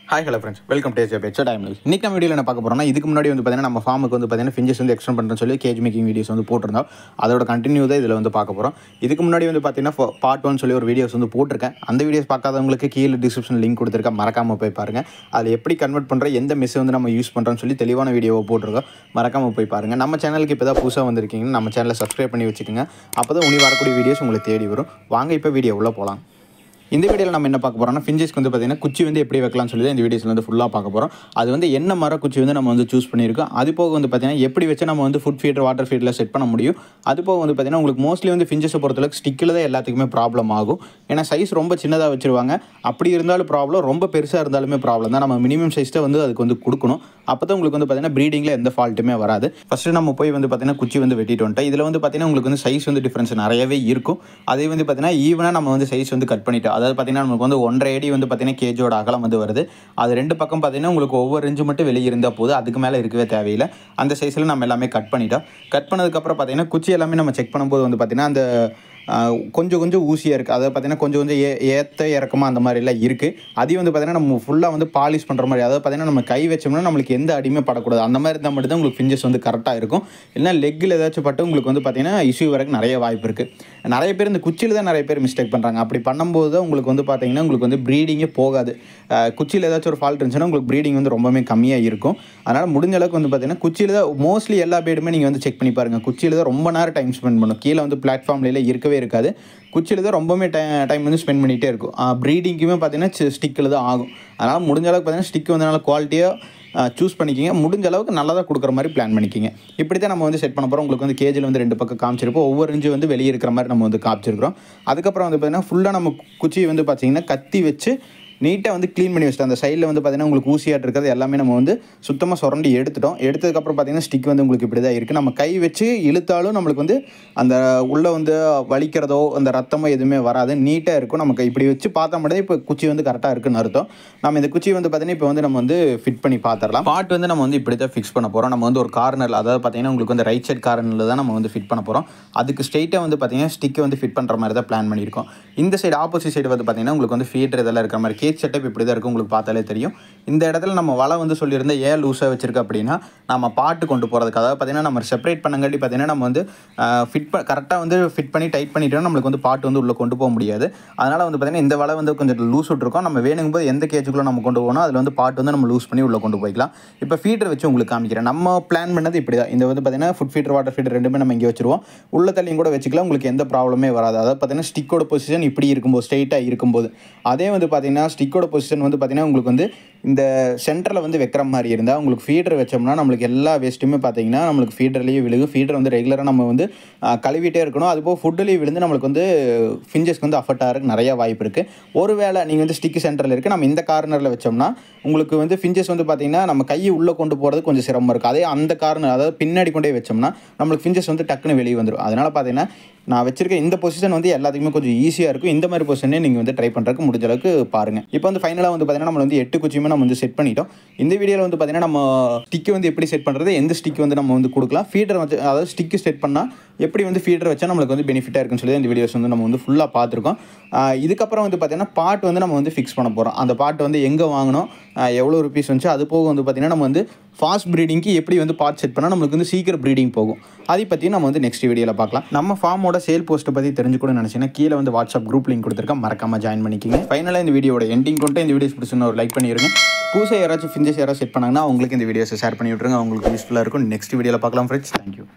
hi hello friends welcome to SA pets time life இன்றைக்கி நம்ம வீடியோவில் என்ன பார்க்க போகிறோம்னா இதுக்கு முன்னாடி வந்து பார்த்தீங்கன்னா நம்ம ஃபார்முக்கு வந்து பார்த்தீங்கன்னா ஃபிஞ்சஸ் வந்து எக்ஸ்டெண்ட் பண்ணுறேன்னு சொல்லி கேஜ் மேக்கிங் வீடியோஸ் வந்து போட்டிருந்தோம் அதோட கண்டினியூ தான் இதில் வந்து பார்க்க போகிறோம் இதுக்கு முன்னாடி வந்து பார்த்தீங்கன்னா பார்ட் ஒன் சொல்லி ஒரு வீடியோஸ் வந்து போட்டிருக்கேன் அந்த வீடியோஸ் பார்க்காதவங்களுக்கு கீழே டிஸ்கிரிப்ஷன் லிங்க் கொடுத்துருக்கேன் மறக்காமல் போய் பாருங்கள் அதில் எப்படி கன்வெர்ட் பண்ணுற எந்த மெஸ் வந்து நம்ம யூஸ் பண்ணுறோம்னு சொல்லி தெளிவான வீடியோவை போட்டிருக்கோம் மறக்காமல் போய் பாருங்கள் நம்ம சேனலுக்கு இப்போ தான் புதுசாக வந்திருக்கீங்கன்னா நம்ம சேனலை சப்ஸ்கிரைப் பண்ணி வச்சுக்கோங்க அப்போ தான் உனி வரக்கூடிய வீடியோஸ் உங்களுக்கு தேடி வரும் வாங்க இப்போ வீடியோ உள்ளே போகலாம் இந்த வீடியோவில் நம்ம என்ன பார்க்க போகிறோம்னா ஃபிஞ்சஸ்க்கு வந்து பார்த்தீங்கன்னா குச்சி வந்து எப்படி வைக்கலாம்னு சொல்லி தான் இந்த வீடியோஸில் வந்து ஃபுல்லாக பார்க்க போகிறோம் அது வந்து என்ன மர குச்சி வந்து நம்ம வந்து சூஸ் பண்ணியிருக்கோம் அது போக வந்து பார்த்தீங்கன்னா எப்படி வச்சு நம்ம வந்து ஃபுட் ஃபீடர் வாட்டர் ஃபீடில் செட் பண்ண முடியும் அது போக வந்து பார்த்தீங்கன்னா உங்களுக்கு மோஸ்ட்லி வந்து ஃபிஞ்சஸை பொறுத்தளவுக்கு ஸ்டிக்கில் தான் எல்லாத்துக்குமே ப்ராப்ளம் ஆகும் ஏன்னா சைஸ் ரொம்ப சின்னதாக வச்சிருவாங்க அப்படி இருந்தாலும் ப்ராப்ளம் ரொம்ப பெருசாக இருந்தாலுமே ப்ராப்ளம் தான் நம்ம மினிமம் சைஸ்ட்டை வந்து அதுக்கு வந்து கொடுக்கணும் அப்போ தான் உங்களுக்கு வந்து பார்த்தீங்கன்னா ப்ரீடிங்கில் எந்த ஃபால்ட்டுமே வராது ஃபஸ்ட்டு நம்ம போய் வந்து பார்த்தீங்கன்னா குச்சி வந்து வெட்டிட்டு வந்துட்டோம் இதில் வந்து பார்த்தீங்கன்னா உங்களுக்கு வந்து சைஸ் வந்து டிஃப்ரென்ஸ் நிறையவே இருக்கும் அதே வந்து பார்த்தீங்கன்னா ஈவனாக நம்ம வந்து சைஸ் வந்து கட் பண்ணிட்டோம் அதாவது பார்த்தீங்கன்னா நமக்கு வந்து ஒன்றரை அடி வந்து பார்த்தீங்கன்னா கேஜோட அகலம் வந்து வருது அது ரெண்டு பக்கம் பார்த்தீங்கன்னா உங்களுக்கு ஒவ்வொரு இன்ச்சு மட்டும் வெளியே இருந்தால் போதும் அதுக்கு மேலே இருக்கவே தேவையில்லை அந்த சைஸில் நம்ம எல்லாமே கட் பண்ணிட்டோம் கட் பண்ணதுக்கப்புறம் பார்த்தீங்கன்னா குச்சி எல்லாமே நம்ம செக் பண்ணும்போது வந்து பார்த்தீங்கன்னா அந்த ஆஹ், கொஞ்சம் கொஞ்சம் ஊசியாக இருக்குது அதாவது பார்த்தீங்கன்னா கொஞ்சம் கொஞ்சம் ஏ ஏற்ற இறக்கமாக அந்த மாதிரிலாம் இருக்குது அதையும் வந்து பார்த்தீங்கன்னா நம்ம ஃபுல்லாக வந்து பாலிஷ் பண்ணுற மாதிரி அதாவது பார்த்தீங்கன்னா நம்ம கை வச்சோம்னா நம்மளுக்கு எந்த அடியுமே படக்கூடாது அந்த மாதிரி இருந்தால் மட்டும் தான் உங்களுக்கு ஃபிஞ்சஸ் வந்து கரெக்டாக இருக்கும் இல்லைனா லெக்கில் ஏதாச்சும் பட்டு உங்களுக்கு வந்து பார்த்தீங்கன்னா இஷ்யூ வரக்கு நிறைய வாய்ப்பு இருக்குது நிறைய பேர் இந்த குச்சியில் தான் நிறைய பேர் மிஸ்டேக் பண்ணுறாங்க அப்படி பண்ணும்போது தான் உங்களுக்கு வந்து பார்த்தீங்கன்னா உங்களுக்கு வந்து ப்ரீடிங்கே போகாது ஆஹ், குச்சியில் ஏதாச்சும் ஒரு ஃபால்ட் இருந்துச்சுன்னா உங்களுக்கு ப்ரீடிங் வந்து ரொம்பவே கம்மியாக இருக்கும் அதனால் முடிஞ்ச அளவுக்கு வந்து பார்த்தீங்கன்னா குச்சியில் தான் மோஸ்ட்லி எல்லா பேடுமே நீங்கள் வந்து செக் பண்ணி பாருங்கள் குச்சியில் தான் ரொம்ப நேரம் டைம் ஸ்பெண்ட் பண்ணும் கீழே வந்து பிளாட்ஃபார்ம்ல இருக்கவே இருக்காது குச்சியில் தான் ரொம்பவே டை டைம் வந்து ஸ்பெண்ட் பண்ணிகிட்டே இருக்கும் ப்ரீடிங்குமே பார்த்தீங்கன்னா ஸ்டிக்கில் தான் ஆகும் அதனால் முடிஞ்ச அளவுக்கு பார்த்தீங்கன்னா ஸ்டிக் வந்து நல்லா குவாலிட்டியாக சூஸ் பண்ணிக்கிங்க முடிஞ்ச அளவுக்கு நல்லதாக கொடுக்குற மாதிரி பிளான் பண்ணிக்கிங்க இப்படி தான் நம்ம வந்து செட் பண்ண போகிறோம் உங்களுக்கு வந்து கேஜில் வந்து ரெண்டு பக்கம் காமிச்சிருப்போம் ஒவ்வொரு இன்ச்சு வந்து வெளியே இருக்கிற மாதிரி நம்ம வந்து காமிச்சிருக்கிறோம் அதுக்கப்புறம் வந்து பார்த்தீங்கன்னா ஃபுல்லாக நம்ம குச்சியை வந்து பார்த்தீங்கன்னா கத்தி வச்சு நீட்டாக வந்து க்ளீன் பண்ணி வச்சுட்டோம் அந்த சைடில் வந்து பார்த்தீங்கன்னா உங்களுக்கு ஊசியாட்டு இருக்கிறது எல்லாமே நம்ம வந்து சுத்தமாக சுரண்டி எடுத்துட்டோம் எடுத்ததுக்கப்புறம் பார்த்தீங்கன்னா ஸ்டிக் வந்து உங்களுக்கு இப்படி தான் இருக்குது நம்ம கை வச்சு இழுத்தாலும் நம்மளுக்கு வந்து அந்த உள்ளே வந்து வலிக்கிறதோ அந்த ரத்தமோ எதுவுமே வராது நீட்டாக இருக்கும் நமக்கு இப்படி வச்சு பார்த்தா மட்டும் இப்போ குச்சி வந்து கரெக்டாக இருக்குன்னு அர்த்தம் நம்ம இந்த குச்சி வந்து பார்த்தீங்கன்னா இப்போ வந்து நம்ம வந்து ஃபிட் பண்ணி பார்த்துடலாம் பாட் வந்து நம்ம வந்து இப்படி தான் ஃபிக்ஸ் பண்ண போகிறோம் நம்ம வந்து ஒரு கார்னரில் அதாவது பார்த்தீங்கன்னா உங்களுக்கு வந்து ரைட் சைட் கார்னரில் தான் நம்ம வந்து ஃபிட் பண்ண போகிறோம் அதுக்கு ஸ்ட்ரெயிட்டாக வந்து பார்த்தீங்கன்னா ஸ்டிக்கை வந்து ஃபிட் பண்ணுற மாதிரி தான் பிளான் பண்ணியிருக்கோம் இந்த சைடு ஆப்போசிட் சைடு வந்து பார்த்தீங்கன்னா உங்களுக்கு வந்து ஃபீட்டர் இதெல்லாம் இருக்கிற மாதிரி கேஜ் செட்டப் இப்படி தான் இருக்கும் உங்களுக்கு பார்த்தாலே தெரியும் இந்த இடத்துல நம்ம வலை வந்து சொல்லியிருந்த ஏன் லூஸாக வச்சிருக்கு அப்படின்னா நம்ம பாட்டு கொண்டு போகிறதுக்கு அதாவது பார்த்தீங்கன்னா நம்ம செப்பரேட் பண்ணங்காட்டி பார்த்தீங்கன்னா நம்ம வந்து ஃபிட் ப கரெக்டாக வந்து ஃபிட் பண்ணி டைட் பண்ணிட்டோம்னா நம்மளுக்கு வந்து பாட்டு வந்து உள்ளே கொண்டு போக முடியாது அதனால் வந்து பார்த்தீங்கன்னா இந்த வலை வந்து கொஞ்சம் லூஸ் விட்ருக்கோம் நம்ம வேணுங்கும் போது எந்த கேஜுக்குள்ளே நம்ம கொண்டு போகணும் அதில் வந்து பாட்டு வந்து நம்ம லூஸ் பண்ணி உள்ளே கொண்டு போய்க்கலாம் இப்போ ஃபீட்டர் வச்சு உங்களுக்கு காமிக்கிறேன் நம்ம பிளான் பண்ணது இப்படி தான் இந்த வந்து பார்த்தீங்கன்னா ஃபுட் ஃபீட்டர் வாட்டர் ஃபீட்டர் ரெண்டுமே நம்ம இங்கே வச்சிருவோம் உள்ள தள்ளியும் கூட வச்சுக்கலாம் உங்களுக்கு எந்த ப்ராப்ளமே வராது அதாவது பார்த்தீங்கன்னா ஸ்டிக்கோட பொசிஷன் இப்படி இருக்கும்போது ஸ்ட்ரெயிட்டாக இருக்கும்போது அதே வந்து பார்த்தீங்கன்னா ஸ்டிக்கோட பொசிஷன் வந்து பார்த்தீங்கன்னா உங்களுக்கு வந்து இந்த சென்டரில் வந்து வைக்கிற மாதிரி இருந்தால் உங்களுக்கு ஃபீடர் வச்சோம்னா நம்மளுக்கு எல்லா வேஸ்ட்டுமே பார்த்தீங்கன்னா நம்மளுக்கு ஃபீடர்லேயே விழுகு ஃபீடர் வந்து ரெகுலராக நம்ம வந்து ஆ, கழுவிட்டே இருக்கணும் அதுபோக ஃபுட்டுலேயே விழுந்து நம்மளுக்கு வந்து ஃபிஞ்சஸ்க்கு வந்து அஃபெக்ட் ஆகிறதுக்கு நிறைய வாய்ப்பு இருக்குது ஒருவேளை நீங்கள் வந்து ஸ்டிக்கு சென்டரில் இருக்குது நம்ம இந்த கார்னரில் வச்சோம்னா உங்களுக்கு வந்து ஃபிஞ்சஸ் வந்து பார்த்தீங்கன்னா நம்ம கையை உள்ளே கொண்டு போகிறது கொஞ்சம் சிரமம் இருக்குது அதே அந்த கார்னர் அதாவது பின்னாடி கொண்டே வச்சோம்னா நம்மளுக்கு ஃபிஞ்சஸ் வந்து டக்குன்னு வெளியே வந்துடும் அதனால் பார்த்தீங்கன்னா நான் வச்சிருக்க இந்த பொசிஷன் வந்து எல்லாத்துக்குமே கொஞ்சம் ஈஸியாக இருக்கும் இந்த மாதிரி பொசிஷனே நீங்கள் வந்து ட்ரை பண்ணுறதுக்கு முடிஞ்ச அளவுக்கு பாருங்கள் இப்போ வந்து ஃபைனலாக வந்து பார்த்தீங்கன்னா நம்ம வந்து எட்டு குச்சியுமே நம்ம வந்து செட் பண்ணிட்டோம் இந்த வீடியோவில் வந்து பார்த்தீங்கன்னா நம்ம ஸ்டிக்கு வந்து எப்படி செட் பண்ணுறது எந்த ஸ்டிக் வந்து நம்ம வந்து கொடுக்கலாம் ஃபீடர் வச்சு அதாவது ஸ்டிக்கு செட் பண்ணால் எப்படி வந்து ஃபீடர் வச்சா நம்மளுக்கு வந்து பெனிஃபிட்டாக இருக்குன்னு சொல்லி இந்த வீடியோஸ் வந்து நம்ம வந்து ஃபுல்லாக பார்த்துருக்கோம் ஆஹ் இதுக்கப்புறம் வந்து பார்த்தீங்கன்னா பாட் வந்து நம்ம வந்து ஃபிக்ஸ் பண்ண போகிறோம் அந்த பாட் வந்து எங்கே வாங்கணும் ஆஹ் எவ்வளோ ருபீஸ் வந்துச்சு அது போக வந்து பார்த்தீங்கன்னா நம்ம வந்து ஃபாஸ்ட் ப்ரீடிங்க்கு எப்படி வந்து பார்ட் செட் பண்ணால் நம்மளுக்கு வந்து சீக்கிரம் ப்ரீடிங் போகும் அதை பற்றி நம்ம வந்து நெக்ஸ்ட் வீடியோவில் பார்க்கலாம் நம்ம ஃபார்மோட சேல் போஸ்ட்டை பற்றி தெரிஞ்சுக்கணும்னு நினச்சிங்கன்னா கீழே வந்து வாட்ஸ்அப் குரூப் லிங்க் கொடுத்துருக்கேன் மறக்காம ஜாயின் பண்ணிக்கிங்க ஃபைனலாக இந்த வீடியோட எண்டிங் கொண்டு இந்த வீடியோஸ் பிடிச்சுன்னு ஒரு லைக் பண்ணிடுங்க புதுசாக யாராச்சும் ஃபிஞ்சஸ் யாராச்சும் செட் பண்ணாங்கன்னா அவங்களுக்கு இந்த வீடியோஸை ஷேர் பண்ணி விட்ருங்க அவங்களுக்கு யூஸ்ஃபுல்லாக இருக்கும் நெக்ஸ்ட் வீடியோவில் பார்க்கலாம் ஃப்ரெண்ட்ஸ் தேங்க்யூ